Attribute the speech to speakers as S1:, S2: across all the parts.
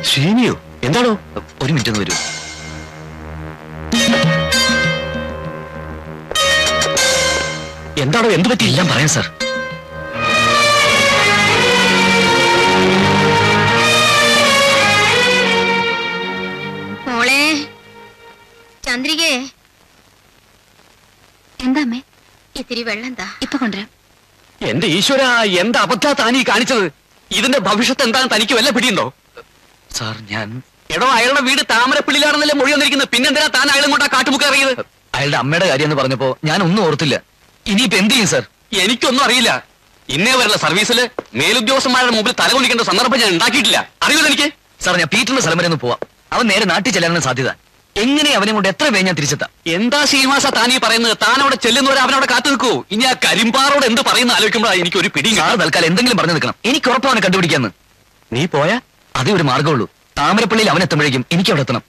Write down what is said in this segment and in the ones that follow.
S1: ശ്രീനിയോ എന്താണോ
S2: ഒരു മിനിറ്റ് ഒന്ന് വരൂ
S1: എന്താണോ എന്ത് പറ്റി
S2: എല്ലാം പറയാം സാർ
S3: മോളെ ചന്ദ്രികേ എന്താ അമ്മേ ഇത്തിരി വെള്ളം താ ഇപ്പൊ കൊണ്ടുവരാം
S1: എന്റെ ഈശ്വര എന്ത് അബദ്ധ താനീ കാണിച്ചത് ഇതിന്റെ ഭവിഷ്യത്ത് എന്താണ് തനിക്ക് വല്ല പിടിയുണ്ടോ
S2: സാർ ഞാൻ
S1: എടോ അയാളുടെ വീട് താമരപ്പിള്ളിലാണെന്നല്ലേ മൊഴി വന്നിരിക്കുന്നത് പിന്നെന്തിനാ താൻ അയാളും കൊണ്ടാ കാട്ടുമുക്ക് ഇറങ്ങിയത്
S2: അയാളുടെ അമ്മയുടെ കാര്യം എന്ന് പറഞ്ഞപ്പോ ഞാൻ ഒന്നും ഓർത്തില്ല ഇനിയിപ്പോ എന്ത് ചെയ്യും സാർ
S1: എനിക്കൊന്നും അറിയില്ല ഇന്നേ വരെയുള്ള സർവീസിൽ മേലുദ്യോഗസ്ഥന്മാരുടെ മുമ്പിൽ തലകൊണ്ടിക്കേണ്ട സന്ദർഭം ഞാൻ ഉണ്ടാക്കിയിട്ടില്ല അറിയോ എനിക്ക്
S2: സാർ ഞാൻ പീറ്ററിന്റെ സ്ഥലം വരെ ഒന്ന് പോവാം അവൻ നേരെ നാട്ടിൽ ചെല്ലാനാണ് സാധ്യത എങ്ങനെ അവനെ കൊണ്ട് എത്ര വേഗം ഞാൻ തിരിച്ചെത്താം
S1: എന്താ ശ്രീനിവാസ താനീ പറയുന്നത് താൻ അവിടെ ചെല്ലുന്നവരെ അവനവിടെ കാത്തു നിൽക്കൂ ഇനി ആ കരിമ്പാറോട് എന്ത് പറയുന്ന ആലോചിക്കുമ്പോഴാണ് എനിക്ക് ഒരു പിടിയും
S2: സാർ തൽക്കാലം എന്തെങ്കിലും പറഞ്ഞു നിൽക്കണം എനിക്ക് ഉറപ്പ് അവനെ കണ്ടുപിടിക്കാന്ന്
S1: നീ പോയാ
S2: അതേ ഒരു മാർഗമുള്ളൂ താമരപ്പള്ളിയിൽ അവൻ എത്തുമ്പോഴേക്കും എനിക്ക് അവിടെ എത്തണം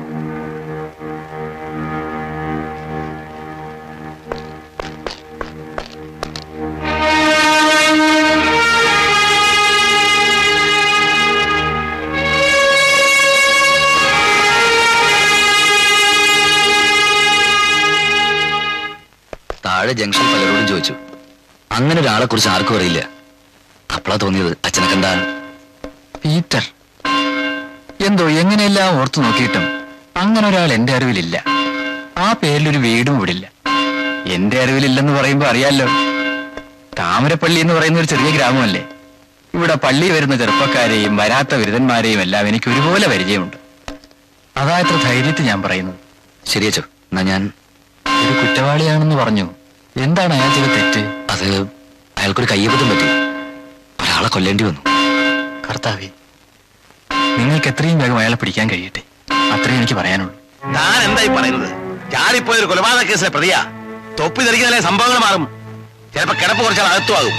S2: താഴെ ജംഗ്ഷൻ പലരോടും ചോദിച്ചു അങ്ങനെ ഒരാളെ കുറിച്ച് ആർക്കും അറിയില്ല അപ്പളാ തോന്നിയത് അച്ഛനെ കണ്ട
S4: പീറ്റർ എന്തോ എങ്ങനെയെല്ലാം ഓർത്തു നോക്കിയിട്ടും അങ്ങനെ ഒരാൾ എന്റെ അറിവിലില്ല ആ പേരിലൊരു വീടും ഇവിടില്ല എന്റെ അറിവിലില്ലെന്ന് പറയുമ്പോ അറിയാലോ താമരപ്പള്ളി എന്ന് പറയുന്ന ഒരു ചെറിയ ഗ്രാമമല്ലേ ഇവിടെ പള്ളി വരുന്ന ചെറുപ്പക്കാരെയും വരാത്ത ബിരുദന്മാരെയും എല്ലാം എനിക്ക് ഒരുപോലെ പരിചയമുണ്ട് അതാ ഇത്ര ധൈര്യത്തിൽ ഞാൻ പറയുന്നത്
S2: ശരിയച്ചോ എന്നാ ഞാൻ
S4: ഒരു കുറ്റവാളിയാണെന്ന് പറഞ്ഞു എന്താണ് അയാൾ ചെയ്ത തെറ്റ്
S2: അത് അയാൾക്കൊരു കയ്യബദ്ധം പറ്റി ഒരാളെ കൊല്ലേണ്ടി വന്നു
S4: കർത്താവേ നിങ്ങൾക്ക് എത്രയും വേഗം അയാളെ പിടിക്കാൻ കഴിയട്ടെ അത്രേ എനിക്ക് പറയാനുള്ളൂ
S5: താൻ എന്തായി പറയുന്നത് ചാടിപ്പോയ ഒരു കൊലപാതക കേസിലെ പ്രതിയാ തൊപ്പി തെറിക്കുന്നതിലെ സംഭവങ്ങൾ മാറും ചിലപ്പോ കിടപ്പ് കുറച്ചാൽ അകത്തുമാകും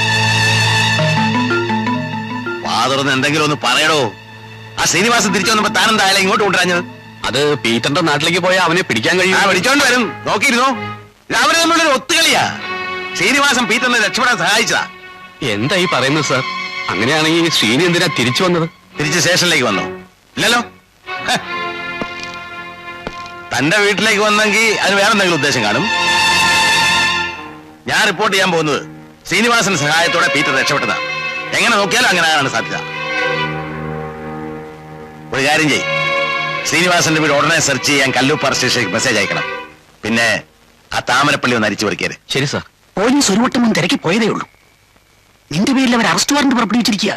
S5: വാതുറന്ന് എന്തെങ്കിലും ഒന്ന് പറയടോ ആ ശ്രീനിവാസൻ തിരിച്ചു വന്നപ്പോ താൻ എന്താ അയാളെ ഇങ്ങോട്ട് കൊണ്ടുവരാഞ്ഞത്
S1: അത് പീറ്ററിന്റെ നാട്ടിലേക്ക് പോയാൽ അവനെ പിടിക്കാൻ
S5: ആ
S1: കഴിയും
S5: വിളിച്ചോണ്ട് വരും നോക്കിയിരുന്നോ ഇത് അവര് തമ്മിലൊരു ഒത്തുകളിയാ ശ്രീനിവാസൻ പീറ്ററിനെ രക്ഷപ്പെടാൻ സഹായിച്ചതാ
S1: എന്താ ഈ പറയുന്നത് സാർ അങ്ങനെയാണെങ്കിൽ ശ്രീനി എന്തിനാ തിരിച്ചു വന്നത്
S5: തിരിച്ച് സ്റ്റേഷനിലേക്ക് വന്നോ ഇല്ലല്ലോ ഹ. തന്റെ വീട്ടിലേക്ക് വന്നെങ്കിൽ അതിന് വേറെ എന്തെങ്കിലും ഉദ്ദേശം കാണും ഞാൻ റിപ്പോർട്ട് ചെയ്യാൻ പോകുന്നത് ശ്രീനിവാസന്റെ സഹായത്തോടെ പീറ്റർ രക്ഷപ്പെട്ടതാണ് എങ്ങനെ നോക്കിയാലും അങ്ങനെ ആകാനാണ് സാധ്യത ഒരു കാര്യം ചെയ് ശ്രീനിവാസന്റെ വീട് ഉടനെ സെർച്ച് ചെയ്യാൻ കല്ലൂപ്പാറ സ്റ്റേഷനിലേക്ക് മെസ്സേജ് അയക്കണം പിന്നെ ആ താമരപ്പള്ളി ഒന്ന് അരിച്ചു പറിക്കരുത്
S1: ശരി സാർ
S6: പോലീസ് ഒരു വട്ടം മുൻ തിരക്കി പോയതേ ഉള്ളൂ നിന്റെ പേരിൽ അവർ അറസ്റ്റ് വാറന്റ് പുറപ്പെടുവിച്ചിരിക്കുക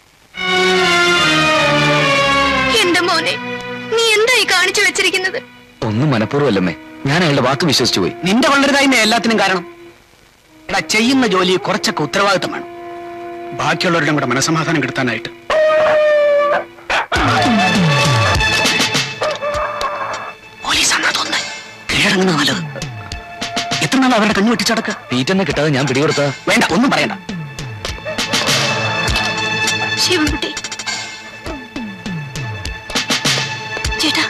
S3: എന്റെ മോനെ നീ എന്തായി കാണിച്ചു വെച്ചിരിക്കുന്നത്
S2: ഒന്നും മനഃപൂർവ്വമല്ലമ്മേ ഞാൻ അയാളുടെ വാക്ക് വിശ്വസിച്ചു പോയി
S6: നിന്റെ വളരുതായ്മ എല്ലാത്തിനും കാരണം എടാ ചെയ്യുന്ന ജോലി കുറച്ചൊക്കെ ഉത്തരവാദിത്തം വേണം ബാക്കിയുള്ളവരുടെ കൂടെ മനസമാധാനം കിട്ടാനായിട്ട് പോലീസാണെന്നാ തോന്നുന്നത് കീഴടങ്ങുന്നത് നല്ലത് എത്ര നാൾ അവരുടെ കണ്ണു വെട്ടിച്ചടക്ക
S2: പീറ്ററിനെ കിട്ടാതെ ഞാൻ പിടികൊടുത്ത
S6: വേണ്ട ഒന്നും പറയണ്ട
S3: ശിവൻകുട്ടി ചേട്ടാ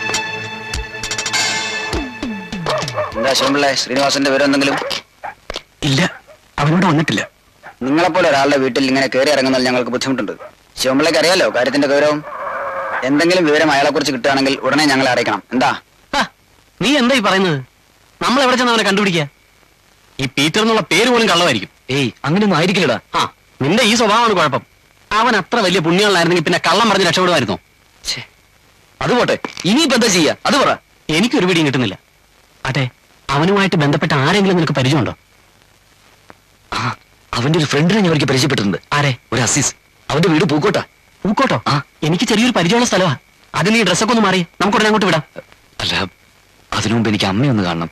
S2: എന്താ ശിവപിള്ളേ ശ്രീനിവാസന്റെ വിവരം എന്തെങ്കിലും
S6: ഇല്ല അവനോട് വന്നിട്ടില്ല
S2: നിങ്ങളെപ്പോലെ ഒരാളുടെ വീട്ടിൽ ഇങ്ങനെ കയറി ഇറങ്ങുന്നതിൽ ഞങ്ങൾക്ക് ബുദ്ധിമുട്ടുണ്ട് ശിവപിള്ളയ്ക്ക് അറിയാലോ കാര്യത്തിന്റെ ഗൗരവം എന്തെങ്കിലും വിവരം അയാളെ കുറിച്ച് കിട്ടുകയാണെങ്കിൽ ഉടനെ ഞങ്ങളെ അറിയിക്കണം എന്താ
S6: നീ എന്താ ഈ പറയുന്നത് നമ്മൾ എവിടെ ചെന്ന് അവനെ കണ്ടുപിടിക്കുക
S1: ഈ പീറ്റർ എന്നുള്ള പേര് പോലും കള്ളമായിരിക്കും
S2: ഏയ് അങ്ങനെയൊന്നും ആയിരിക്കില്ലടാ
S6: ആ നിന്റെ ഈ സ്വഭാവമാണ് കുഴപ്പം അവൻ അത്ര വലിയ പുണ്യമുള്ളായിരുന്നെങ്കിൽ പിന്നെ കള്ളം പറഞ്ഞ് രക്ഷപ്പെടുമായിരുന്നു
S2: അത് പോട്ടെ ഇനിയിപ്പോ എന്താ ചെയ്യാ അത് പറ
S6: എനിക്കൊരു പിടിയും കിട്ടുന്നില്ല അതെ അവനുമായിട്ട് ബന്ധപ്പെട്ട ആരെങ്കിലും നിനക്ക് പരിചയമുണ്ടോ
S2: ആ അവന്റെ ഒരു ഫ്രണ്ടിനെ ഞാൻ ഒരിക്കൽ പരിചയപ്പെട്ടിട്ടുണ്ട്
S6: ആരെ
S2: ഒരു അസീസ് അവന്റെ വീട് പൂക്കോട്ടാ
S6: പൂക്കോട്ടോ
S2: ആ.
S6: എനിക്ക് ചെറിയൊരു പരിചയമുള്ള സ്ഥലമാ അത് നീ ഡ്രസ്സൊക്കെ ഒന്ന് മാറി നമുക്ക് ഉടനെ അങ്ങോട്ട് വിടാം
S2: അല്ല അതിനു മുമ്പ് എനിക്ക് അമ്മയൊന്ന് കാണണം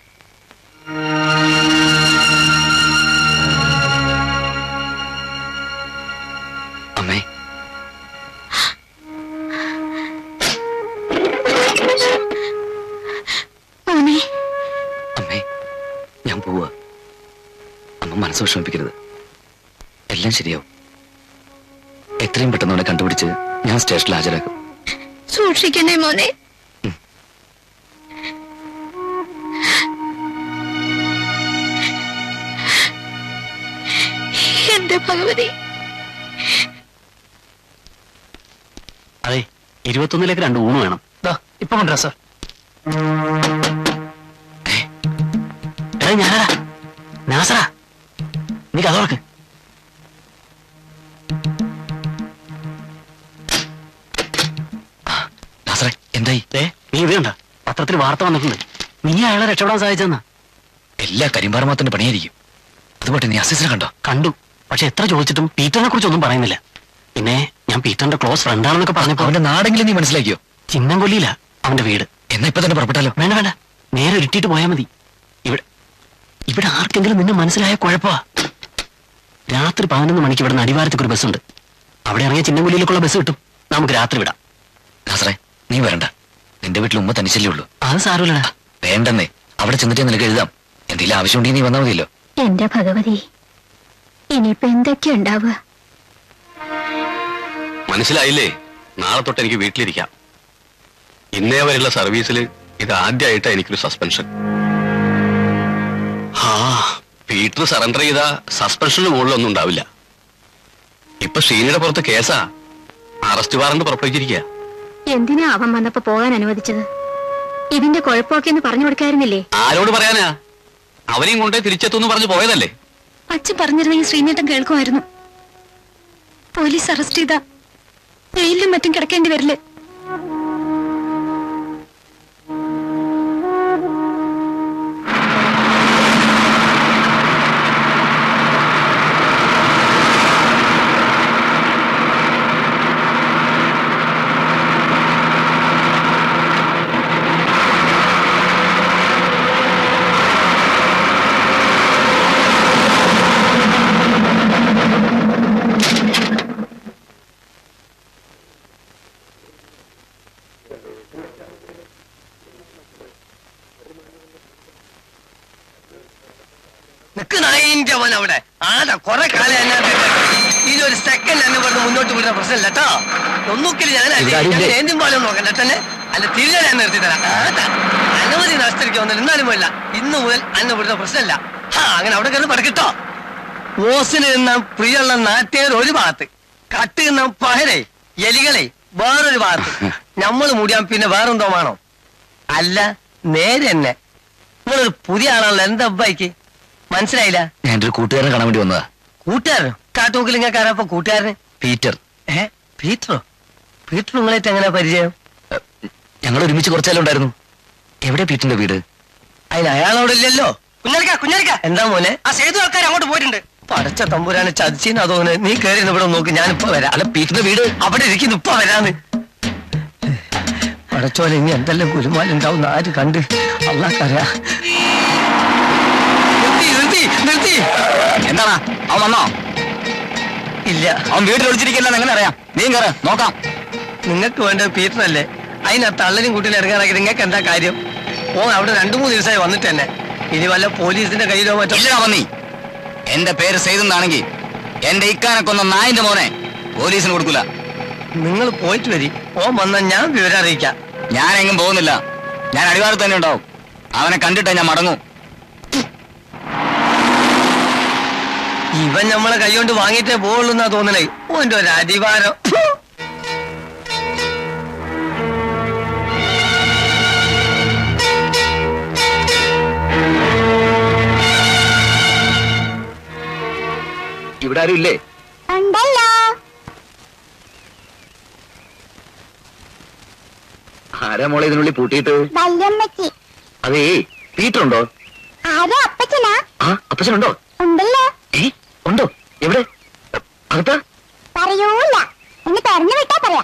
S2: അമ്മേ
S3: മോനെ
S2: അമ്മേ ഞാൻ പോവാ അമ്മ മനസ്സ് വിഷമിപ്പിക്കരുത് എല്ലാം ശരിയാവും എത്രയും പെട്ടെന്ന് അവനെ കണ്ടുപിടിച്ച് ഞാൻ സ്റ്റേഷനിൽ ഹാജരാക്കും
S3: സൂക്ഷിക്കണേ മോനെ എന്റെ ഭഗവതി
S6: അതെ ഇരുപത്തൊന്നിലേക്ക് രണ്ട് ഊണ് വേണം ഇപ്പൊ കൊണ്ടുവരാ സാർ എടാ ഞാനടാ നാസറാ നീ കഥ തുറക്ക്
S4: നാസറേ എന്തായി
S6: ഏ നീ ഇത് കണ്ട പത്രത്തിൽ വാർത്ത വന്നിട്ടുണ്ട് നീ അയാളെ രക്ഷപ്പെടാൻ സാധിച്ചെന്നാ
S4: എല്ലാ കരിമ്പാറമാത്തിന്റെ പണിയായിരിക്കും അതുപോട്ടെ നീ അസിസിനെ കണ്ടോ
S6: കണ്ടു പക്ഷെ എത്ര ചോദിച്ചിട്ടും പീറ്ററിനെ കുറിച്ച് ഒന്നും പറയുന്നില്ല പിന്നെ ഞാൻ പീറ്ററിന്റെ ക്ലോസ് ഫ്രണ്ടാണെന്നൊക്കെ പറഞ്ഞപ്പോ
S4: അവന്റെ നാടെങ്കിലും നീ മനസ്സിലാക്കിയോ
S6: ചിന്നം കൊല്ലിയില്ല അവന്റെ വീട്
S4: എന്നാ ഇപ്പൊ തന്നെ പുറപ്പെട്ടാലോ
S6: വേണ്ട വേണ്ട നേരെ ഇരുട്ടിയിട്ട് പോയാൽ മതി ഇവിടെ ഇവിടെ ആർക്കെങ്കിലും നിന്നെ മനസ്സിലായ കുഴപ്പമാ രാത്രി പതിനൊന്ന് മണിക്ക് ഇവിടെ അടിവാരത്തേക്ക് ഒരു ബസ്സുണ്ട് അവിടെ ഇറങ്ങിയ ചിന്നംകുലിയിലേക്കുള്ള ബസ് കിട്ടും നമുക്ക് രാത്രി വിടാം
S4: നാസറേ നീ വരണ്ട നിന്റെ വീട്ടിൽ ഉമ്മ തനിച്ചല്ലേ ഉള്ളൂ
S6: അത് സാരമില്ലടാ
S4: വേണ്ടെന്നേ അവിടെ ചെന്നിട്ട് നിനക്ക് എഴുതാം എന്തെങ്കിലും ആവശ്യമുണ്ടെങ്കിൽ നീ വന്നാൽ മതിയല്ലോ
S3: എന്റെ ഭഗവതി ഇനിയിപ്പോ എന്തൊക്കെയാ ഉണ്ടാവുക
S1: മനസ്സിലായില്ലേ നാളെ തൊട്ട് എനിക്ക് വീട്ടിലിരിക്കാം ഇന്നേ വരെയുള്ള സർവീസിൽ ഇത് ആദ്യമായിട്ടാണ് എനിക്കൊരു സസ്പെൻഷൻ ആ പീറ്റർ സറണ്ടർ ചെയ്ത സസ്പെൻഷന് മുകളിലൊന്നും ഉണ്ടാവില്ല ഇപ്പൊ ഷീനയുടെ പുറത്ത് കേസാ അറസ്റ്റ് വാറണ്ട് പുറപ്പെടുവിച്ചിരിക്കുക
S3: എന്തിനാ അവൻ വന്നപ്പോ പോകാൻ അനുവദിച്ചത് ഇതിന്റെ കുഴപ്പമൊക്കെ എന്ന് പറഞ്ഞു കൊടുക്കായിരുന്നില്ലേ
S1: ആരോട് പറയാനാ അവനെയും കൊണ്ടേ തിരിച്ചെത്തുമെന്ന് പറഞ്ഞു പോയതല്ലേ
S3: അച്ഛൻ പറഞ്ഞിരുന്നെങ്കിൽ ശ്രീനേട്ടൻ കേൾക്കുമായിരുന്നു പോലീസ് അറസ്റ്റ് ചെയ്ത ജയിലിലും മറ്റും കിടക്കേണ്ടി വരില്ലേ
S7: നിൽക്കുന്നതിന്റെ അവൻ അവിടെ ആടാ കുറെ കാലം അതിനകത്ത് ഇതൊരു സെക്കൻഡ് എന്നെ പറഞ്ഞ് മുന്നോട്ട് വിടുന്ന പ്രശ്നമില്ല കേട്ടോ ഒന്നുകിൽ ഞാൻ
S4: ഇവിടെ ആരുമില്ലേ?
S7: എന്തും പോലും നോക്കണ്ട തന്നെ അല്ല തിരികെ ഞാൻ നിർത്തി തരാം ആടാ അനവധി നഷ്ടരിക്കൊന്നും എന്നാലും പോയില്ല ഇന്ന് മുതൽ അന്നെ വിടുന്ന പ്രശ്നമില്ല ആ അങ്ങനെ അവിടെ കയറി പഠിക്കട്ടോ ഓസിന് നിന്ന പ്രിയുള്ള നാട്ടുകാർ ഒരു ഭാഗത്ത് കട്ട് നിന്ന പഹരെ എലികളെ വേറൊരു ഭാഗത്ത് നമ്മൾ മുടിയാൻ പിന്നെ വേറെന്തോ വേണോ അല്ല നേരെ തന്നെ നിങ്ങളൊരു പുതിയ ആളാണല്ലോ എന്താ അബ്ബായിക്ക് മനസ്സിലായില്ല
S4: ഞാൻ എൻ്റെ ഒരു കൂട്ടുകാരനെ കാണാൻ വേണ്ടി വന്നതാ
S7: കൂട്ടുകാരനോ കാട്ടുമുക്കിലിങ്ങക്കാരപ്പോ കൂട്ടുകാരന്
S4: പീറ്റർ
S7: ഏ പീറ്ററോ പീറ്റർ നിങ്ങളായിട്ട് എങ്ങനെ പരിചയം
S4: ഞങ്ങൾ ഒരുമിച്ച് കുറച്ചാലും ഉണ്ടായിരുന്നു എവിടെ പീറ്ററിന്റെ വീട്
S7: അതിന് അയാളവിടെ ഇല്ലല്ലോ കുഞ്ഞാലിക്ക കുഞ്ഞാലിക്ക എന്താ മോനെ ആ സേതു ആൾക്കാർ അങ്ങോട്ട് പോയിട്ടുണ്ട് പടച്ച തമ്പുരാനെ ചതിച്ചിന്ന് അതോന്ന് നീ കയറി ഇവിടെ നോക്ക് ഞാനിപ്പോ വരാം
S4: അല്ല പീറ്ററിന്റെ വീട്
S7: അവിടെ ഇരിക്കുന്നു ഇപ്പൊ വരാന്ന് പടച്ചോലെ ഇനി എന്തെല്ലാം കുലുമാലുണ്ടാവും ആര് കണ്ട് അള്ളാക്കറിയാ നിർത്തി നിർത്തി നിർത്തി
S4: എന്താണാ അവൻ വന്നോ
S7: ഇല്ല
S4: അവൻ വീട്ടിൽ ഒളിച്ചിരിക്കില്ലെന്ന് എങ്ങനെ അറിയാം നീ കയറ നോക്കാം
S7: നിങ്ങൾക്ക് വേണ്ടത് പീറ്റർ അല്ലേ അതിന് ആ തള്ളനും കുട്ടിനെ ഇറങ്ങാനാക്കി നിങ്ങൾക്ക് എന്താ കാര്യം ഓ അവിടെ രണ്ടു മൂന്ന് ദിവസമായി വന്നിട്ട് തന്നെ ഇനി വല്ല പോലീസിന്റെ കയ്യിലോ മറ്റോ
S4: ഇല്ലടാ വന്നീ എന്റെ പേര് സെയ്തെന്നാണെങ്കിൽ എന്റെ ഇക്കാനെ കൊന്ന നായിന്റെ മോനെ പോലീസിന് കൊടുക്കൂല
S7: നിങ്ങൾ പോയിട്ട് വരി ഓ വന്നാൽ ഞാൻ വിവരം അറിയിക്കാം
S4: ഞാൻ എങ്ങും പോകുന്നില്ല ഞാൻ അടിവാരത്ത് തന്നെ ഉണ്ടാവും അവനെ കണ്ടിട്ടേ ഞാൻ മടങ്ങൂ
S7: ഇവൻ നമ്മളെ കൈകൊണ്ട് വാങ്ങിയിട്ടേ പോവുള്ളൂ എന്നാ തോന്നണേ ഓന്റെ ഒരു അടിവാരം ഫു.
S4: ഇവിടെ ആരും ഇല്ലേ
S3: ഉണ്ടല്ലോ
S4: ആരാ മോളെ ഇതിനുള്ളിൽ പൂട്ടിയിട്ട്
S3: വല്യമ്മച്ചി
S4: അതേ പീറ്റർ ഉണ്ടോ
S3: ആരോ അപ്പച്ചനാ
S4: ആ അപ്പച്ചനുണ്ടോ
S3: ഉണ്ടല്ലോ
S4: ഏ ഉണ്ടോ എവിടെ അകത്താ
S3: പറയൂല എന്ന് പറഞ്ഞു വിട്ടാ പറയാം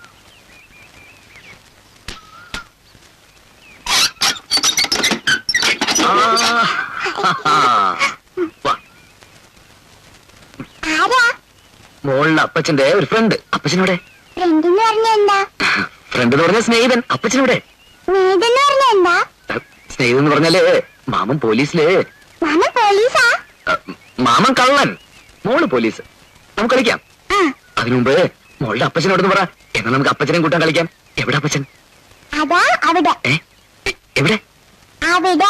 S3: ആരാ
S4: മോളിലെ അപ്പച്ചന്റെ ഒരു ഫ്രണ്ട് അപ്പച്ചനോടെ
S3: ഫ്രണ്ട് എന്ന് പറഞ്ഞ എന്താ
S4: ഫ്രണ്ട് എന്ന് പറഞ്ഞ സ്നേഹിതൻ അപ്പച്ചനോടെ
S3: നീതെന്ന് പറഞ്ഞ എന്താ
S4: സ്നേഹിതൻ എന്ന് പറഞ്ഞാല് മാമൻ പോലീസില്
S3: മാമ പോലീസാ
S4: അ, മാമൻ കള്ളൻ മോള് പോലീസ് നമുക്ക് കളിക്കാം
S3: ആ
S4: അതിനു മുമ്പ് മോളുടെ അപ്പച്ചനോടൊന്ന് പറ എന്നാ നമുക്ക് അപ്പച്ചനെ കൂട്ടാൻ കളിക്കാം എവിടെ അപ്പച്ചൻ
S3: അതാ അവിടെ
S4: ഏ എ- എവിടെ
S3: അവിടെ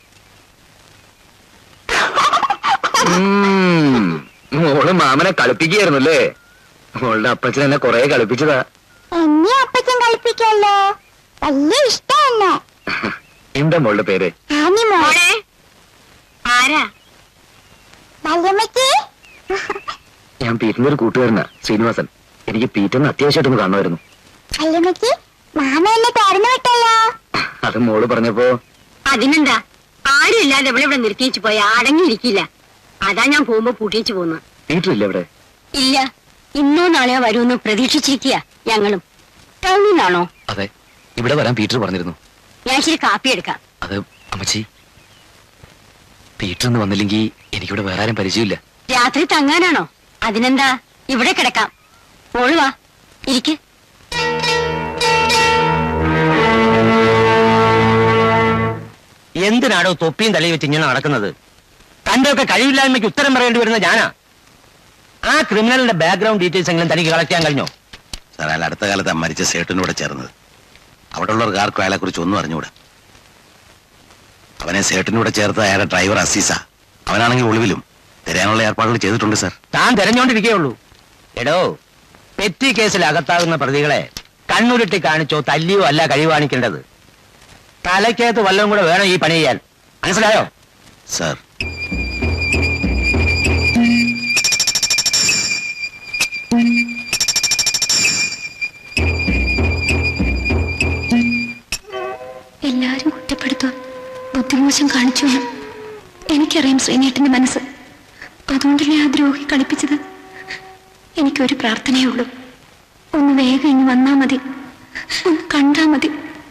S4: ഉം, മോള് മാമനെ കളിപ്പിക്കുകയായിരുന്നു അല്ലേ മോളുടെ അപ്പച്ചൻ എന്നെ കൊറേ കളിപ്പിച്ചതാ
S3: എന്നെ അപ്പച്ചൻ കളി
S8: പഠിപ്പിക്കല്ലോ വലിയ ഇഷ്ടമാണ്
S4: എന്താ മോളുടെ പേര്
S8: മോളെ ആരാ വല്യമ്മയ്ക്ക്
S4: ഞാൻ പീറ്റിന്റെ ഒരു കൂട്ടുകാരനാ ശ്രീനിവാസൻ എനിക്ക് പീറ്ററിന് അത്യാവശ്യമായിട്ടൊന്ന് കാണുമായിരുന്നു
S8: വല്യമ്മയ്ക്ക് മാമ എന്നെ തുറന്നു വിട്ടല്ലോ
S4: അത് മോള് പറഞ്ഞപ്പോ
S9: അതിനെന്താ ആരും ഇല്ലാതെ ഇവിടെ ഇവിടെ നിർത്തിച്ചു പോയ അടങ്ങിയിരിക്കില്ല അതാ ഞാൻ പോകുമ്പോ പൂട്ടിച്ചു പോന്നു
S4: പീറ്റർ ഇല്ല ഇവിടെ
S9: ഇല്ല ഇന്നോ നാളെയോ വരുമെന്ന് പ്രതീക്ഷിച്ചിരിക്കുക ഞങ്ങളും ടൗണിൽ നിന്നാണോ
S4: അതെ ഇവിടെ വരാൻ പീറ്റർ പറഞ്ഞിരുന്നു
S9: ഞാൻ ഇച്ചിരി കാപ്പി എടുക്കാം
S4: അത് അമ്മച്ചി പീറ്റർ ഒന്ന് വന്നില്ലെങ്കിൽ എനിക്കിവിടെ വേറെ ആരും പരിചയമില്ല
S9: രാത്രി തങ്ങാനാണോ അതിനെന്താ ഇവിടെ കിടക്കാം മോള് വാ ഇരിക്ക്
S7: എന്തിനാടോ തൊപ്പിയും തലയിൽ വെച്ച് ഇങ്ങനെ നടക്കുന്നത് തന്റെയൊക്കെ കഴിവില്ലായ്മയ്ക്ക് ഉത്തരം പറയേണ്ടി വരുന്ന ഞാനാ ആ ക്രിമിനലിന്റെ ബാക്ക്ഗ്രൗണ്ട് ഡീറ്റെയിൽസ് എങ്കിലും തനിക്ക് കളക്ട് ചെയ്യാൻ കഴിഞ്ഞോ
S5: സാർ അയാൾ അടുത്ത കാലത്ത് ആ മരിച്ച സേട്ടനോട് ചേർന്നത് അവിടെ ഉള്ളവർക്ക് ആർക്കും അയാളെ കുറിച്ച് ഒന്നും അറിഞ്ഞുകൂടാ അവനെ സേട്ടനൂടെ ചേർത്ത് അയാളുടെ ഡ്രൈവർ അസീസ അവനാണെങ്കിൽ ഒളിവിലും തരാനുള്ള ഏർപ്പാടുകൾ ചെയ്തിട്ടുണ്ട് സാർ
S7: താൻ തെരഞ്ഞോണ്ടിരിക്കേയുള്ളൂ എടോ പെറ്റി കേസിൽ അകത്താകുന്ന പ്രതികളെ കണ്ണുരുട്ടി കാണിച്ചോ തല്ലിയോ അല്ല കഴിവാണിക്കേണ്ടത് തലയ്ക്കകത്ത് വല്ലതും കൂടെ വേണം ഈ പണി ചെയ്യാൻ മനസ്സിലായോ
S5: സാർ
S3: എല്ലാരും കുറ്റപ്പെടുത്തുക ബുദ്ധിമോശം കാണിച്ചു എന്ന്. എനിക്കറിയാം ശ്രീനേട്ടന്റെ മനസ്സ് അതുകൊണ്ടല്ലേ ആ ദ്രോഹി കളിപ്പിച്ചത് എനിക്കൊരു പ്രാർത്ഥനയേ ഉള്ളൂ ഒന്ന് വേഗം ഇനി വന്നാ മതി ഒന്ന് കണ്ടാ മതി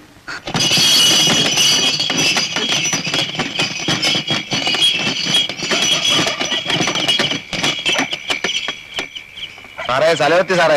S4: സാറേ സ്ഥലമെത്തി സാറേ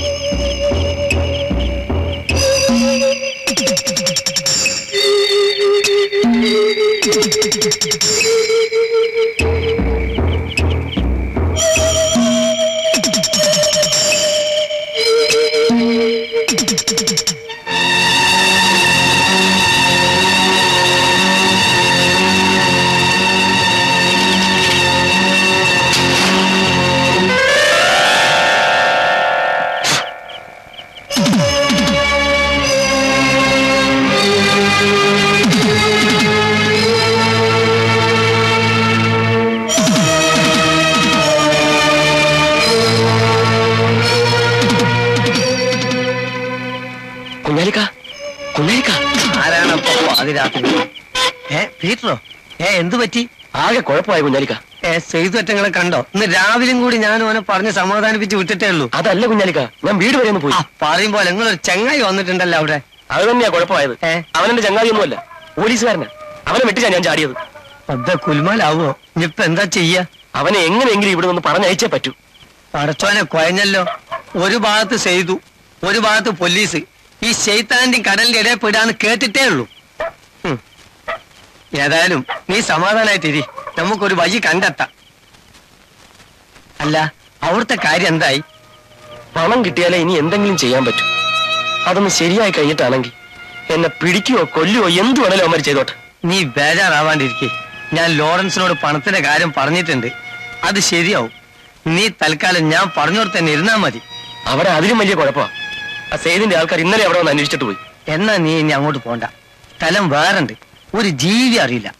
S6: കുഞ്ഞാലിക്ക കുഞ്ഞാലിക്ക
S7: ആരാണ് അതിരാത്രി ഏ പീറ്ററോ ഏ എന്തു പറ്റി
S6: ആകെ കുഴപ്പമായി കുഞ്ഞാലിക്ക
S7: ഏ ചെയ്തുറ്റങ്ങളെ കണ്ടോ ഇന്ന് രാവിലെയും കൂടി ഞാൻ ഓനെ പറഞ്ഞ് സമാധാനിപ്പിച്ച് വിട്ടിട്ടേ ഉള്ളൂ
S6: അതല്ല കുഞ്ഞാലിക്ക ഞാൻ വീട് വരെ ഒന്ന് പോയി
S7: ആ പറയുമ്പോൾ നിങ്ങളൊരു ചെങ്ങായി വന്നിട്ടുണ്ടല്ലോ അവിടെ
S6: അത് തന്നെയാ കുഴപ്പമായത്
S7: ഏ?
S6: അവനെന്റെ ചങ്ങാതിയൊന്നുമല്ല പോലീസുകാരനാ അവനെ വെട്ടിച്ചാ ഞാൻ ചാടിയത്
S7: അബ്ദ കുൽമാലാവോ ഇനിയിപ്പൊ എന്താ ചെയ്യാ
S6: അവനെ എങ്ങനെയെങ്കിലും ഇവിടെ നിന്ന് പറഞ്ഞയച്ചേ പറ്റൂ
S7: പടച്ചോനെ കുഴഞ്ഞല്ലോ ഒരു ഭാഗത്ത് ചെയ്തു ഒരു ഭാഗത്ത് പോലീസ് ഈ ശൈത്താന്റെയും കടലിന്റെ ഇടയിൽ പെടാന്ന് കേട്ടിട്ടേ ഉള്ളൂ ഉം. ഏതായാലും നീ സമാധാനായിട്ടിരി നമുക്കൊരു വഴി കണ്ടെത്താം അല്ല അവിടുത്തെ കാര്യം എന്തായി
S6: പണം കിട്ടിയാലേ ഇനി എന്തെങ്കിലും ചെയ്യാൻ പറ്റൂ അതൊന്ന് ശരിയായി കഴിഞ്ഞിട്ടാണെങ്കിൽ എന്നെ പിടിക്കുകയോ കൊല്ലുകയോ എന്ത് വേണേലും അവന്മാർ ചെയ്തോട്ടെ
S7: നീ ബേജാറാവാണ്ടിരിക്കെ ഞാൻ ലോറൻസിനോട് പണത്തിന്റെ കാര്യം പറഞ്ഞിട്ടുണ്ട് അത് ശരിയാവും നീ തൽക്കാലം ഞാൻ പറഞ്ഞോട് തന്നെ ഇരുന്നാ മതി
S6: അവിടെ അതിലും വലിയ കുഴപ്പമാണ് ആ സേതിന്റെ ആൾക്കാർ ഇന്നലെ അവിടെ വന്ന് അന്വേഷിച്ചിട്ട് പോയി
S7: എന്നാ നീ ഇനി അങ്ങോട്ട് പോണ്ട സ്ഥലം വേറുണ്ട് ഒരു ജീവി അറിയില്ല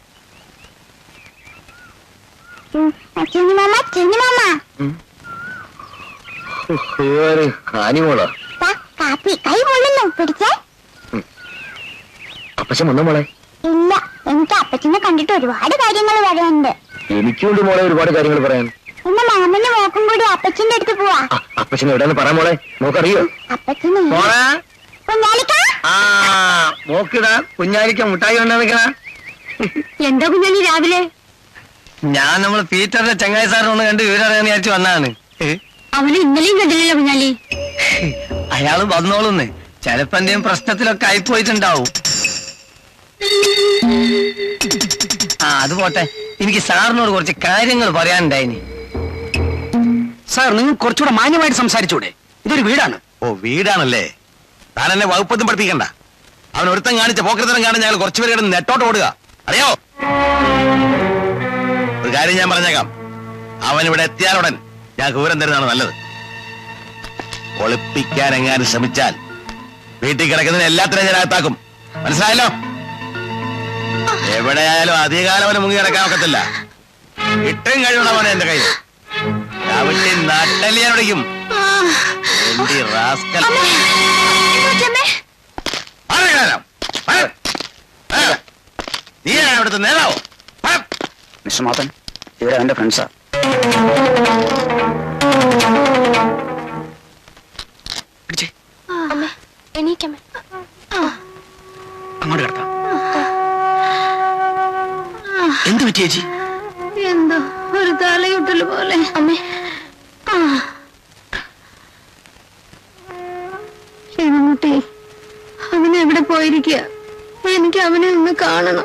S8: ചിന്നിമാമ ചിന്നിമാമ
S4: ആനിമോളോ
S8: ദാ, കാപ്പി കൈ പൊള്ളുന്നു പിടിച്ചേ
S4: അപ്പച്ച വന്ന മോളെ
S8: ഇല്ല എനിക്ക് അപ്പച്ചനെ കണ്ടിട്ട് ഒരുപാട് കാര്യങ്ങൾ പറയാനുണ്ട്
S4: എനിക്കുണ്ട് മോളെ ഒരുപാട് കാര്യങ്ങൾ പറയാൻ
S8: ഇന്ന് മാമന്റെ മോക്കും കൂടി അപ്പച്ചന്റെ അടുത്ത് പോവാ
S4: ആ, അപ്പച്ചൻ എവിടെയാന്ന് പറയാൻ മോളെ മോക്കറിയോ
S8: അപ്പച്ചന്
S7: പോടാ
S8: കുഞ്ഞാലിക്ക
S7: ആ നോക്കിടാ കുഞ്ഞാലിക്ക മുട്ടായി കൊണ്ടുവന്നിക്കണ
S9: എന്താ കുഞ്ഞാലി രാവിലെ
S7: ഞാൻ നമ്മൾ പീറ്ററിന്റെ ചങ്ങായി സാറിനെ ഒന്ന് കണ്ട് വിവരം അറിയാൻ വിചാരിച്ചു വന്നതാണ് ഏ?
S9: അവനെ ഇന്നലെയും കണ്ടില്ലല്ലോ കുഞ്ഞാലി
S7: അയാള് വന്നോളൂന്ന് ചിലപ്പോ എന്തെങ്കിലും പ്രശ്നത്തിലൊക്കെ ആയിപ്പോയിട്ടുണ്ടാവും ആ അത് പോട്ടെ എനിക്ക് സാറിനോട് കുറച്ച് കാര്യങ്ങൾ പറയാനുണ്ടായിനി
S6: സാർ നിങ്ങൾ കുറച്ചുകൂടെ മാന്യമായിട്ട് സംസാരിച്ചൂടെ ഇതൊരു വീടാണ്
S5: ഓ വീടാണല്ലേ താൻ എന്നെ വകുപ്പൊന്നും പഠിപ്പിക്കണ്ട അവൻ ഒരുത്തം കാണിച്ച പോക്കരത്തരം കാണാൻ ഞങ്ങൾ കുറച്ചുപേരെ കിടന്ന് നെട്ടോട്ട് ഓടുക അറിയോ ഒരു കാര്യം ഞാൻ പറഞ്ഞേക്കാം അവൻ ഇവിടെ എത്തിയാലുടൻ ഞാൻ വിവരം തരുന്നതാണ് നല്ലത് ഒളിപ്പിക്കാൻ എങ്ങാനും ശ്രമിച്ചാൽ വീട്ടിൽ കിടക്കുന്നതിന് എല്ലാത്തിനും ഞാൻ അകത്താക്കും മനസ്സിലായല്ലോ എവിടെയായാലും അധികകാലം അവന് മുങ്ങി കിടക്കാൻ ഒക്കത്തില്ല ഇട്ടും കഴിയണം അവനെ എന്റെ കയ്യിൽ ചവിട്ടി നട്ടല് ഞാൻ ഒടിക്കും എന്റെ റാസ്കൽ ആരെങ്കിലും? വരൂ. വരൂ. നീയാണ് അവിടുത്തെ നേതാവ് വരൂ.
S2: മിസ്റ്റർ മാത്തൻ ഇവരെ അവന്റെ ഫ്രണ്ട്സാ
S3: എണീക്കമ്മേ
S6: അങ്ങോട്ട് കിടക്കാം എന്ത് പറ്റി ചേച്ചി
S3: എന്തോ ഒരു തലയുട്ടല് പോലെ അമ്മേ ശിവൻകുട്ടി അവൻ എവിടെ പോയിരിക്കുക എനിക്ക് അവനെ ഒന്ന് കാണണം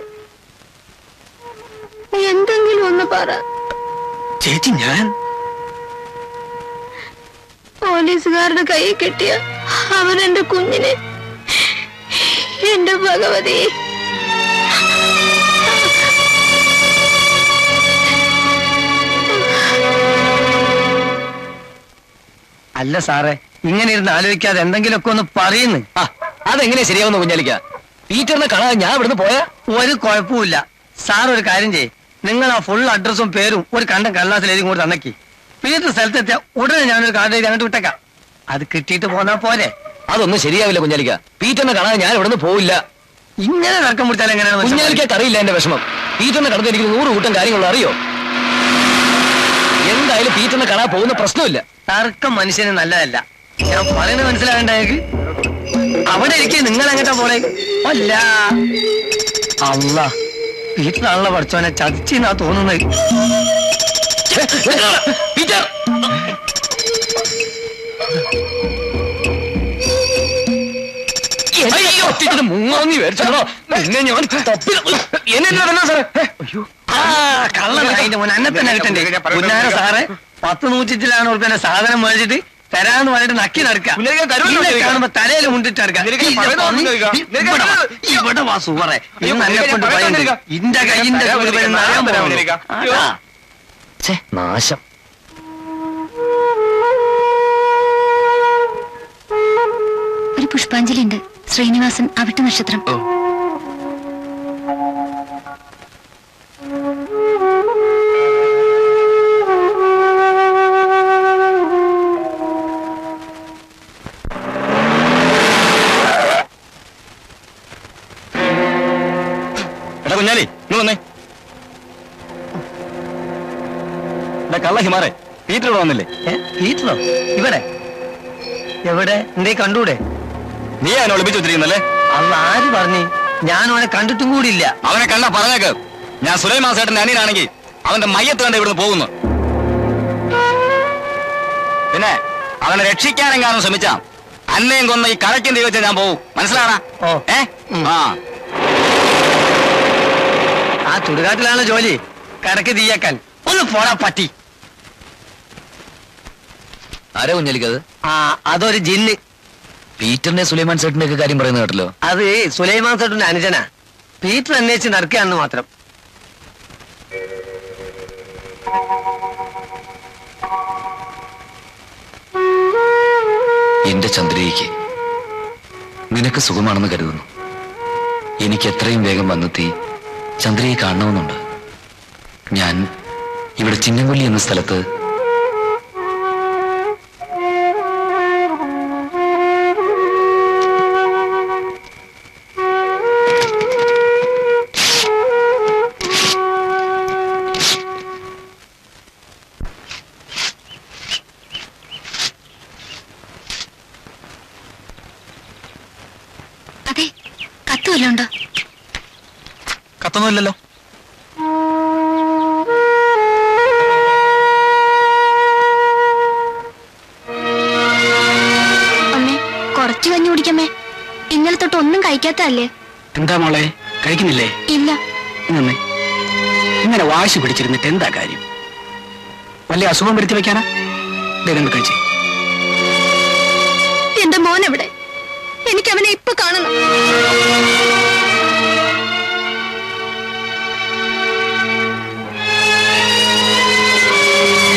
S3: എന്തെങ്കിലും ഒന്ന് പറ
S6: ചേച്ചി ഞാൻ
S3: പോലീസുകാരുടെ കൈ കെട്ടിയ അവൻ എന്റെ കുഞ്ഞിനെ എന്റെ ഭഗവതി
S7: അല്ല സാറേ ഇങ്ങനെ ഇരുന്ന് ആലോചിക്കാതെ എന്തെങ്കിലുമൊക്കെ ഒന്ന് പറയുന്നു
S4: ആ അതെങ്ങനെയാ ശരിയാവുന്ന കുഞ്ഞാലിക്ക പീറ്ററിനെ കാണാതെ ഞാൻ ഇവിടുന്ന് പോയാ
S7: ഒരു കുഴപ്പമില്ല സാർ ഒരു കാര്യം ചെയ്യ് നിങ്ങൾ ആ ഫുൾ അഡ്രസ്സും പേരും ഒരു കണ്ടം കടലാസിൽ എഴുതി കൂടെ തന്നക്കി വീട്ടിൽ സ്ഥലത്തെത്തിയ ഉടനെ ഞാനൊരു കാർഡ് എഴുതി അങ്ങോട്ട് വിട്ടേക്കാം അത് കിട്ടിയിട്ട് പോന്നാ പോരെ
S4: അതൊന്നും ശരിയാവില്ല കുഞ്ഞാലിക്ക പീറ്ററിനെ കാണാതെ ഞാൻ ഇവിടുന്ന് പോവില്ല
S7: ഇങ്ങനെ തർക്കം പിടിച്ചാൽ എങ്ങനെയാണ് മനസ്സിലാവുക?
S4: കുഞ്ഞാലിക്കക്ക് അറിയില്ല എന്റെ വിഷമം പീറ്ററിനെ കടന്ന് എനിക്ക് നൂറ് കൂട്ടം കാര്യങ്ങൾ അറിയോ എന്തായാലും പീറ്ററിനെ കാണാൻ പോകുന്ന പ്രശ്നമില്ല
S7: തർക്കം മനുഷ്യന് നല്ലതല്ല ഞാൻ പറയുന്നത് മനസ്സിലാകണ്ടായത് അവിടെ ഇരിക്കെ നിങ്ങൾ എങ്ങട്ടാ പോളെ അല്ല അല്ല വീട്ടിലാണല്ലോ പഠിച്ചോനെ ചതിച്ചെന്നാ തോന്നുന്നത്
S4: പീറ്റർ അയ്യോ ഒത്തിരി മുങ്ങാന്നി മേടിച്ചോ പിന്നെ ഞാൻ തപ്പി എന്നെ എന്നാ തന്നെ സാറേ അയ്യോ
S7: ആ കള്ളൻ അതിന്റെ മോനെ എന്നെ തന്നെ കിട്ടണ്ടേ പുന്നാര സാറേ പത്ത് നൂറ്റിച്ചിലാണ് ഉറുപ്പിന്റെ സാധനം മേടിച്ചിട്ട് തരാന്ന് പറഞ്ഞിട്ട് നക്കി നടക്കുക
S5: കുഞ്ഞിനെ തരുമല്ലോ
S7: ഇന്നെ
S5: ചോദിക്കാം.
S7: കാണുമ്പോ തലയിൽ മുണ്ടിട്ട് നടക്കുക
S5: നിനക്ക്
S7: ഈ
S5: പറയുന്നത്
S7: പന്നി,
S5: ചോദിക്കാം. നിനക്ക്
S7: ഇവിടെ വാ,
S5: പറയുന്നത്
S7: ഇവിടെ വാ സുവറെ
S5: അയ്യോ,
S7: ഇന്ന് എന്നെ കൊണ്ട്
S5: പറയുന്നത്
S7: പറയുന്നത്
S5: ചോദിക്കാം.
S7: ഇന്റെ കയ്യിന്റെ
S5: തരാൻ
S7: സുഹൃത്ത്
S5: വന്നിരിക്കാം,
S7: അറിയാൻ
S5: തരാൻ
S7: പോകുന്നു.
S5: വന്നിരിക്കാം.
S7: അതാ.
S4: ഛേ നാശം
S3: ഒരു പുഷ്പാഞ്ജലി ഉണ്ട് ശ്രീനിവാസൻ അവിട്ട നക്ഷത്രം
S4: എടാ കുഞ്ഞാലി ഇങ്ങ് വന്നേ എടാ കള്ള ഹിമാറെ പീറ്റർ ഇവിടെ വന്നില്ലേ
S7: ഏ, വീട്ടിലോ ഇവിടെ എവിടെ എന്തേ കണ്ടൂടെ
S4: നീ അവനെ ഒളിപ്പിച്ചു വെച്ചിരിക്കുന്നല്ലേ
S7: അല്ല ആര് പറഞ്ഞു ഞാൻ അവനെ കണ്ടിട്ടും കൂടിയില്ല
S4: അവനെ കണ്ട പറഞ്ഞേക്ക് ഞാൻ സുലൈമാൻ സേട്ടന്റെ അനിയനാണെങ്കിൽ അവന്റെ മയ്യത്ത് കണ്ട് ഇവിടുന്ന് പോകുന്നു പിന്നെ അവനെ രക്ഷിക്കാനെങ്ങാനും ശ്രമിച്ച അന്നയും കൊന്ന ഈ കരയ്ക്കും ദൈവത്തെ ഞാൻ പോവും മനസ്സിലാണാ
S7: ഓ.
S4: ഏ ആ
S7: ആ ചുടുകാട്ടിലാണ് ജോലി കരക്ക് തീയാക്കാൻ ഒന്ന് പോടാ പറ്റി
S4: ആരാ കുഞ്ഞലിക്കത്
S7: ആ അതൊരു ജിന്ന്
S4: പീറ്ററിന്റെ സുലൈമാൻ സേട്ടന്റെ ഒക്കെ കാര്യം പറയുന്നത് കേട്ടല്ലോ
S7: അത് സുലൈമാൻ സേട്ടിന്റെ അനുജനാ പീറ്റർ അന്വേഷിച്ച് നടക്കുകയാണെന്ന് മാത്രം
S4: എന്റെ ചന്ദ്രയ്ക്ക് നിനക്ക് സുഖമാണെന്ന് കരുതുന്നു എനിക്ക് എത്രയും വേഗം വന്നെത്തി ചന്ദ്രയെ കാണണമെന്നുണ്ട് ഞാൻ ഇവിടെ ചിന്നംകൊല്ലി എന്ന സ്ഥലത്ത്
S3: അതെ കത്ത് വല്ലതും ഉണ്ടോ
S4: കത്തൊന്നുമില്ലല്ലോ
S3: അമ്മേ കുറച്ച് കഞ്ഞി കുടിക്കമ്മേ ഇന്നലെ തൊട്ട് ഒന്നും കഴിക്കാത്തല്ലേ
S6: എന്താ മോളെ കഴിക്കുന്നില്ലേ
S3: ഇല്ല
S6: ഇങ്ങനെ ഇങ്ങനെ വാശി പിടിച്ചിരുന്നിട്ട് എന്താ കാര്യം വല്ല അസുഖം വരുത്തി വെക്കാനാ ദൈവം കഴിച്ചേ
S3: എന്റെ മോൻ എവിടെ എനിക്ക് അവനെ ഇപ്പൊ കാണണം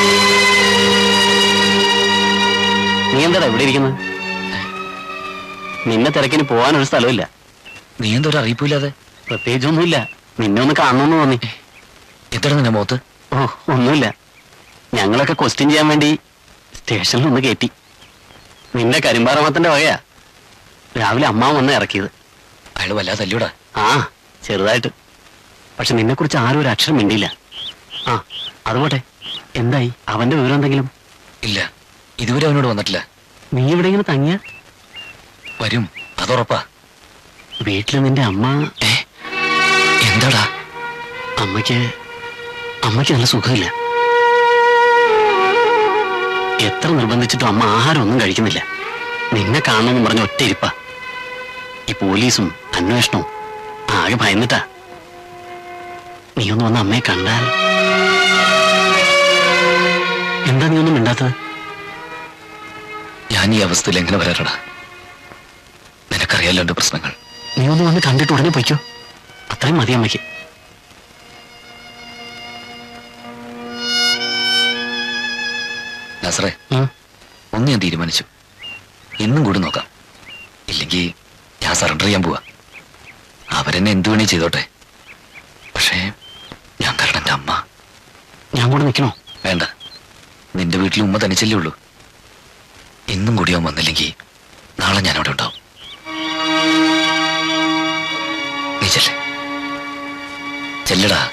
S6: നീ എന്താടാ ഇവിടെ ഇരിക്കുന്നത് നിന്നെ തിരക്കിന് പോകാനൊരു സ്ഥലമില്ല
S4: നീ എന്തോ ഒരു അറിയിപ്പില്ലാതെ
S6: പ്രത്യേകിച്ചൊന്നുമില്ല നിന്നെ ഒന്ന് കാണണമെന്ന് തോന്നി
S4: എന്താണ് നിന്റെ മുഖത്ത്
S6: ഓ ഒന്നുമില്ല ഞങ്ങളൊക്കെ ക്വസ്റ്റ്യൻ ചെയ്യാൻ വേണ്ടി സ്റ്റേഷനിൽ ഒന്ന് കയറ്റി നിന്റെ കരിമ്പാറമത്തിന്റെ വകയാ രാവിലെ അമ്മ വന്ന് ഇറക്കിയത്
S4: അയാൾ വല്ലാതെ തല്ലിയോടാ
S6: ആ ചെറുതായിട്ട് പക്ഷെ നിന്നെ കുറിച്ച് ആരും ഒരു അക്ഷരം മിണ്ടിയില്ല ആ അതുപോട്ടെ എന്തായി അവന്റെ വിവരം എന്തെങ്കിലും
S4: ഇല്ല ഇതുവരെ അവനോട് വന്നിട്ടില്ല
S6: നീ ഇവിടെ ഇങ്ങനെ തങ്ങിയ
S4: വരും അതുറപ്പാ
S6: വീട്ടില് നിന്റെ അമ്മ
S4: ഏ എന്താടാ
S6: അമ്മയ്ക്ക് അമ്മയ്ക്ക് നല്ല സുഖമില്ല എത്ര നിർബന്ധിച്ചിട്ടും അമ്മ ആഹാരം ഒന്നും കഴിക്കുന്നില്ല നിന്നെ കാണണമെന്ന് പറഞ്ഞ ഒറ്റ ഇരിപ്പാ ഈ പോലീസും അന്വേഷണവും ആകെ ഭയന്നിട്ടാ നീ ഒന്ന് വന്ന് അമ്മയെ കണ്ടാൽ എന്താ നീ ഒന്നും മിണ്ടാത്തത്
S4: ഞാൻ ഈ അവസ്ഥയിൽ എങ്ങനെ വരാറടാ നിനക്കറിയാലോ എന്റെ പ്രശ്നങ്ങൾ
S6: നീ ഒന്ന് വന്ന് കണ്ടിട്ട് ഉടനെ പൊയ്ക്കോ അത്രയും മതി അമ്മയ്ക്ക്
S4: നസറേ
S6: ഉം.
S4: ഒന്ന് ഞാൻ തീരുമാനിച്ചു ഇന്നും കൂടി നോക്കാം ഇല്ലെങ്കിൽ ഞാൻ സറണ്ടർ ചെയ്യാൻ പോവാ അവരെന്നെ എന്തു വേണേ ചെയ്തോട്ടെ പക്ഷേ ഞാൻ കാരണം എൻ്റെ അമ്മ
S6: ഞാൻ കൂടെ നിൽക്കണോ
S4: വേണ്ട നിന്റെ വീട്ടിൽ ഉമ്മ തനിച്ചല്ലേ ഉള്ളൂ ഇന്നും കൂടി അവൻ വന്നില്ലെങ്കിൽ നാളെ ഞാൻ അവിടെ ഉണ്ടാവും നീ ചെല്ലേ ചെല്ലടാ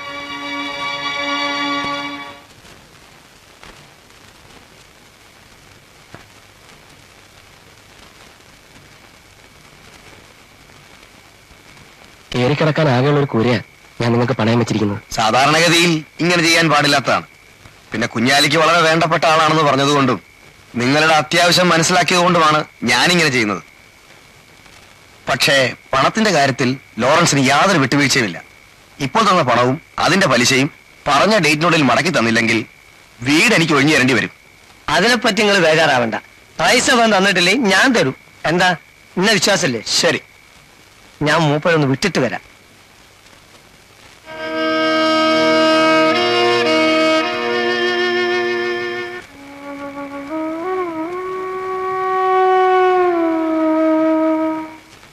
S6: കയറിക്കിടക്കാൻ ആകെയുള്ള ഒരു കൂരയാ ഞാൻ നിങ്ങൾക്ക് പണയം വെച്ചിരിക്കുന്നത്
S5: സാധാരണഗതിയിൽ ഇങ്ങനെ ചെയ്യാൻ പാടില്ലാത്തതാണ് പിന്നെ കുഞ്ഞാലിക്ക് വളരെ വേണ്ടപ്പെട്ട ആളാണെന്ന് പറഞ്ഞതുകൊണ്ടും നിങ്ങളുടെ അത്യാവശ്യം മനസ്സിലാക്കിയതുകൊണ്ടുമാണ് ഞാനിങ്ങനെ ചെയ്യുന്നത് പക്ഷേ പണത്തിന്റെ കാര്യത്തിൽ ലോറൻസിന് യാതൊരു വിട്ടുവീഴ്ചയുമില്ല ഇപ്പോൾ തന്ന പണവും അതിന്റെ പലിശയും പറഞ്ഞ ഡേറ്റിനുള്ളിൽ മടക്കി തന്നില്ലെങ്കിൽ വീട് എനിക്ക് ഒഴിഞ്ഞു തരേണ്ടി വരും
S7: അതിനെപ്പറ്റി നിങ്ങൾ ബേജാറാവണ്ട പൈസ വന്ന് തന്നിട്ടില്ലേ ഞാൻ തരും എന്താ ഇന്ന വിശ്വാസല്ലേ ശരി ഞാൻ മൂപ്പരൊന്ന് വിട്ടിട്ട് വരാം